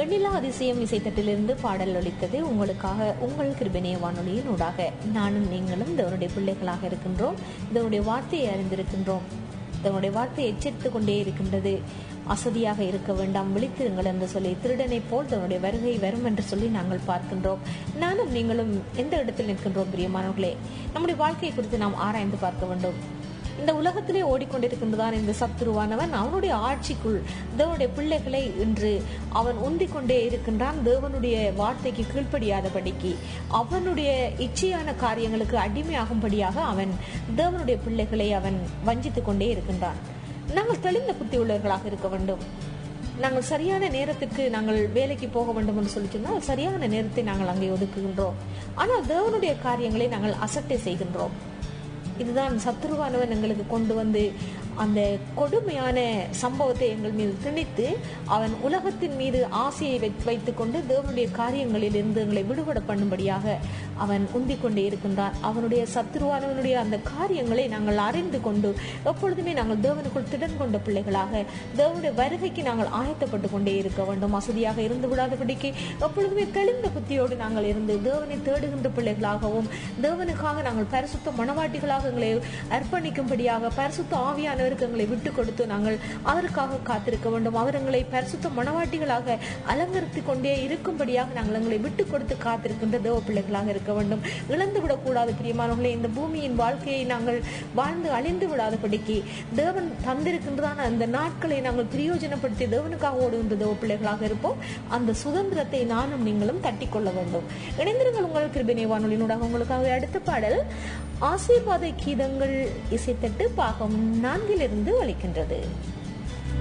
வெண்ணிலா அதிசயம் இசைத்தட்டிலிருந்து பாடல் ஒலித்தது உங்களுக்காக உங்கள் கிருபிணைய வானொலியின் ஊடாக நானும் நீங்களும் தேவனுடைய பிள்ளைகளாக இருக்கின்றோம் தேவனுடைய வார்த்தையை அறிந்திருக்கின்றோம் தேவனுடைய வார்த்தை எச்சரித்துக் கொண்டே இருக்கின்றது அசதியாக இருக்க வேண்டாம் விழித்திருங்கள் என்று சொல்லி திருடனை போல் தன்னுடைய வருகை வரும் என்று சொல்லி நாங்கள் பார்க்கின்றோம் நானும் நீங்களும் எந்த இடத்தில் நிற்கின்றோம் பிரியமானவர்களே நம்முடைய வாழ்க்கையை குறித்து நாம் ஆராய்ந்து பார்க்க வேண்டும் இந்த உலகத்திலே ஓடிக்கொண்டிருக்கின்றதான் இந்த சத்துருவானவன் அவனுடைய ஆட்சிக்குள் தேவனுடைய பிள்ளைகளை இன்று அவன் உந்திக் கொண்டே இருக்கின்றான் தேவனுடைய வார்த்தைக்கு கீழ்ப்படியாதபடிக்கு அவனுடைய இச்சையான காரியங்களுக்கு அடிமையாகும்படியாக அவன் தேவனுடைய பிள்ளைகளை அவன் வஞ்சித்துக் கொண்டே இருக்கின்றான் நாங்கள் தெளிந்த புத்தி உள்ளவர்களாக இருக்க வேண்டும் நாங்கள் சரியான நேரத்துக்கு நாங்கள் வேலைக்கு போக வேண்டும் என்று சொல்லி சொன்னால் சரியான நேரத்தை நாங்கள் அங்கே ஒதுக்குகின்றோம் ஆனால் தேவனுடைய காரியங்களை நாங்கள் அசட்டை செய்கின்றோம் இதுதான் சத்துருவானவன் எங்களுக்கு கொண்டு வந்து அந்த கொடுமையான சம்பவத்தை எங்கள் மீது திணித்து அவன் உலகத்தின் மீது ஆசையை வைத்து வைத்துக்கொண்டு தேவனுடைய காரியங்களில் இருந்து எங்களை விடுபட பண்ணும்படியாக அவன் உந்திக் கொண்டே இருக்கின்றான் அவனுடைய சத்துருவானவனுடைய அந்த காரியங்களை நாங்கள் அறிந்து கொண்டு எப்பொழுதுமே நாங்கள் தேவனுக்குள் திடன் கொண்ட பிள்ளைகளாக தேவனுடைய வருகைக்கு நாங்கள் ஆயத்தப்பட்டு கொண்டே இருக்க வேண்டும் வசதியாக இருந்து விடாதபடிக்கு எப்பொழுதுமே தெளிந்த புத்தியோடு நாங்கள் இருந்து தேவனை தேடுகின்ற பிள்ளைகளாகவும் தேவனுக்காக நாங்கள் பரிசுத்த மனவாட்டிகளாக எங்களை அர்ப்பணிக்கும்படியாக பரிசுத்த ஆவியானவருக்கு எங்களை விட்டு கொடுத்து நாங்கள் அவருக்காக காத்திருக்க வேண்டும் அவர் எங்களை பரிசுத்த மனவாட்டிகளாக அலங்கரித்துக் கொண்டே இருக்கும்படியாக நாங்கள் எங்களை விட்டு கொடுத்து காத்திருக்கின்ற தேவ பிள்ளைகளாக இருக்க வேண்டும் இழந்து விடக்கூடாது பிரியமானவர்களே இந்த பூமியின் வாழ்க்கையை நாங்கள் வாழ்ந்து அழிந்து விடாதபடிக்கு தேவன் தந்திருக்கின்றதான அந்த நாட்களை நாங்கள் பிரயோஜனப்படுத்தி தேவனுக்காக ஓடுகின்ற தேவ பிள்ளைகளாக இருப்போம் அந்த சுதந்திரத்தை நானும் நீங்களும் தட்டிக்கொள்ள வேண்டும் இணைந்திருங்கள் உங்கள் கிருபினை வானொலியினூடாக உங்களுக்காக அடுத்த பாடல் ஆசீர்வாத கீதங்கள் இசைத்தட்டு பாகம் நான்கிலிருந்து ஒலிக்கின்றது